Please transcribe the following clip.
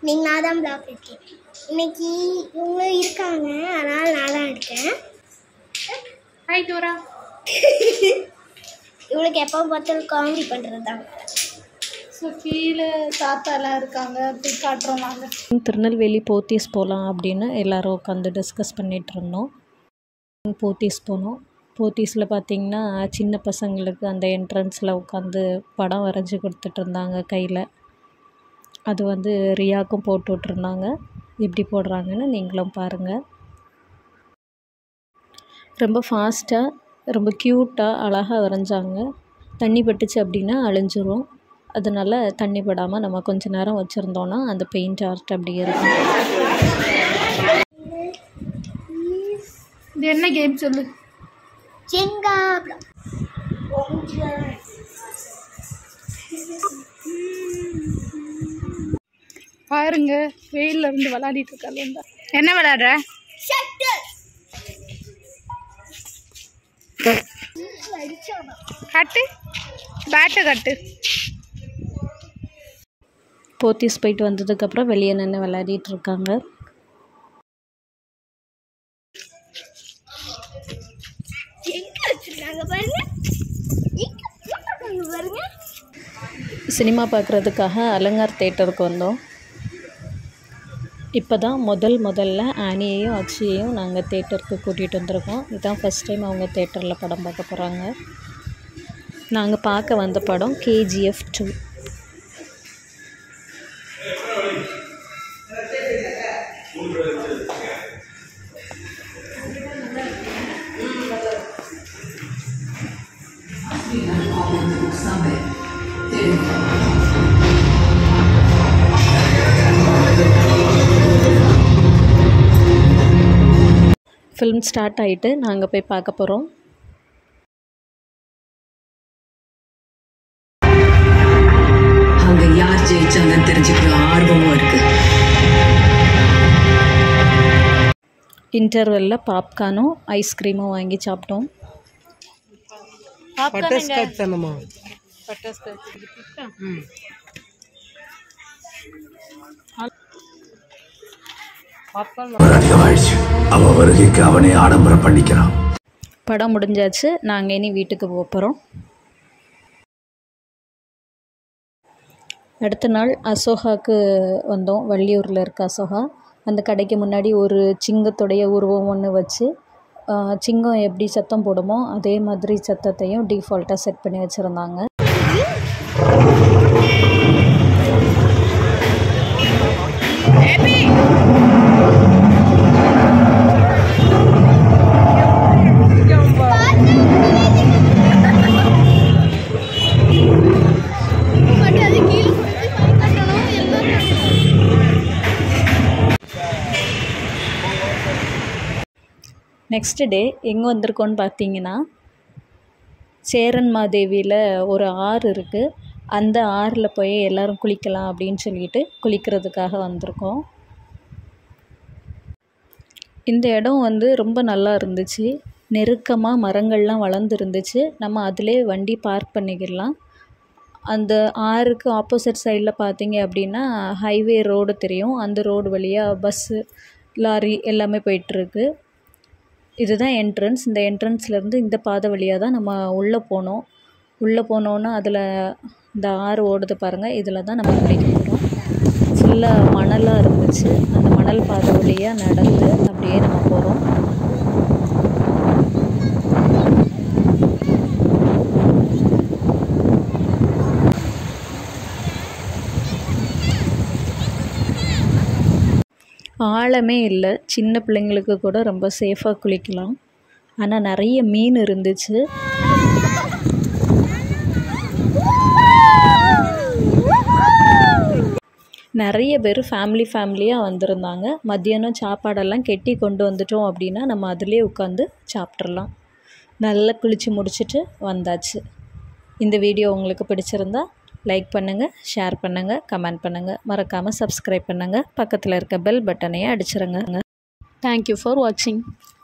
இன்னைக்கு நான் தான் பிளாக் இருக்கேன் இன்னைக்கு இவங்களும் இருக்காங்க அதனால் நான் தான் இருக்கேன் ஹாய் டோரா இவளுக்கு எப்போ பார்த்தாலும் காமெடி பண்ணுறது தான் ஸோ கீழே தாத்தாலாம் இருக்காங்க போய் காட்டுறோம் வாங்க திருநெல்வேலி போத்தீஸ் போகலாம் அப்படின்னு எல்லாரும் உட்காந்து டிஸ்கஸ் பண்ணிகிட்டு இருந்தோம் போத்தீஸ் போனோம் போத்தீஸில் பார்த்தீங்கன்னா சின்ன பசங்களுக்கு அந்த என்ட்ரன்ஸில் உட்காந்து படம் வரைஞ்சி கொடுத்துட்டு இருந்தாங்க கையில் அது வந்து ரியாக்கும் போட்டு விட்ருந்தாங்க எப்படி போடுறாங்கன்னு நீங்களும் பாருங்கள் ரொம்ப ஃபாஸ்ட்டாக ரொம்ப க்யூட்டாக அழகாக வரைஞ்சாங்க தண்ணி பட்டுச்சு அப்படின்னா அழிஞ்சிரும் அதனால தண்ணி படாமல் நம்ம கொஞ்ச நேரம் வச்சுருந்தோன்னா அந்த பெயிண்ட் ஆர்ட் அப்படி இருக்கும் இது என்ன கேம் சொல்லு ஜெங்கா பாருங்க வெயில்ல இருந்து விளையாடிட்டு இருக்காங்க என்ன விளையாடுற கட்டு பேட்டை கட்டு போத்தீஸ் போயிட்டு வந்ததுக்கப்புறம் வெளியே நின்று விளையாடிட்டு இருக்காங்க எங்க வச்சிருக்காங்க பாருங்க எங்க வச்சிருக்காங்க பாருங்க சினிமா பார்க்குறதுக்காக அலங்கார் தேட்டருக்கு வந்தோம் இப்போ தான் முதல் முதல்ல ஆனியையும் அக்ஷயையும் நாங்கள் தேட்டருக்கு கூட்டிகிட்டு வந்திருக்கோம் இதுதான் ஃபஸ்ட் டைம் அவங்க தேட்டரில் படம் பார்க்க போகிறாங்க நாங்கள் பார்க்க வந்த படம் கேஜிஎஃப் டூ ஃபிலிம் ஸ்டார்ட் ஆகிட்டு நாங்கள் போய் பார்க்க போகிறோம் அங்க யார் ஜெயிச்சாங்கன்னு தெரிஞ்சுக்கிற ஆர்வமும் இருக்கு இன்டர்வெல்லில் பாப்கார்னும் ஐஸ்கிரீமும் வாங்கி சாப்பிட்டோம் பட்டர்ஸ்காட்ச் தானம்மா அதிகமாயிடுச்சு அவ வருகைக்கு அவனே ஆடம்பரம் பண்ணிக்கிறான் படம் முடிஞ்சாச்சு நாங்கள் இனி வீட்டுக்கு போக போகிறோம் அடுத்த நாள் அசோகாவுக்கு வந்தோம் வள்ளியூரில் இருக்க அசோகா அந்த கடைக்கு முன்னாடி ஒரு சிங்கத்துடைய உருவம் ஒன்று வச்சு ஆ, சிங்கம் எப்படி சத்தம் போடுமோ அதே மாதிரி சத்தத்தையும் டிஃபால்ட்டாக செட் பண்ணி வச்சுருந்தாங்க நெக்ஸ்ட் டே எங்கே வந்திருக்கோன்னு பார்த்தீங்கன்னா சேரன் மாதேவியில் ஒரு ஆறு இருக்குது அந்த ஆறில் போய் எல்லோரும் குளிக்கலாம் அப்படின்னு சொல்லிட்டு குளிக்கிறதுக்காக வந்திருக்கோம் இந்த இடம் வந்து ரொம்ப நல்லா இருந்துச்சு நெருக்கமாக மரங்கள்லாம் வளர்ந்து இருந்துச்சு நம்ம அதிலே வண்டி பார்க் பண்ணிக்கிடலாம் அந்த ஆறுக்கு ஆப்போசிட் சைடில் பார்த்தீங்க அப்படின்னா ஹைவே ரோடு தெரியும் அந்த ரோடு வழியாக பஸ்ஸு லாரி எல்லாமே போயிட்டுருக்கு இதுதான் என்ட்ரன்ஸ் இந்த என்ட்ரன்ஸ்லேருந்து இந்த பாதை வழியாக தான் நம்ம உள்ளே போனோம் உள்ளே போனோன்னா அதில் இந்த ஆறு ஓடுது பாருங்கள் இதில் தான் நம்ம குளிக்க போகிறோம் ஃபுல்லாக மணலாக இருந்துச்சு அந்த மணல் பாதை வழியாக நடந்து அப்படியே நம்ம போகிறோம் ஆழமே இல்லை சின்ன பிள்ளைங்களுக்கு கூட ரொம்ப சேஃபாக குளிக்கலாம் ஆனால் நிறைய மீன் இருந்துச்சு நிறைய பேர் ஃபேமிலி ஃபேமிலியாக வந்திருந்தாங்க மத்தியானம் சாப்பாடெல்லாம் கெட்டி கொண்டு வந்துட்டோம் அப்படின்னா நம்ம அதிலே உட்காந்து சாப்பிட்றலாம் நல்லா குளித்து முடிச்சிட்டு வந்தாச்சு இந்த வீடியோ உங்களுக்கு பிடிச்சிருந்தா லைக் பண்ணுங்கள் ஷேர் பண்ணுங்கள் கமெண்ட் பண்ணுங்கள் மறக்காமல் சப்ஸ்கிரைப் பண்ணுங்கள் பக்கத்தில் இருக்க பெல் பட்டனையும் அடிச்சிருங்க தேங்க்யூ ஃபார் வாட்சிங்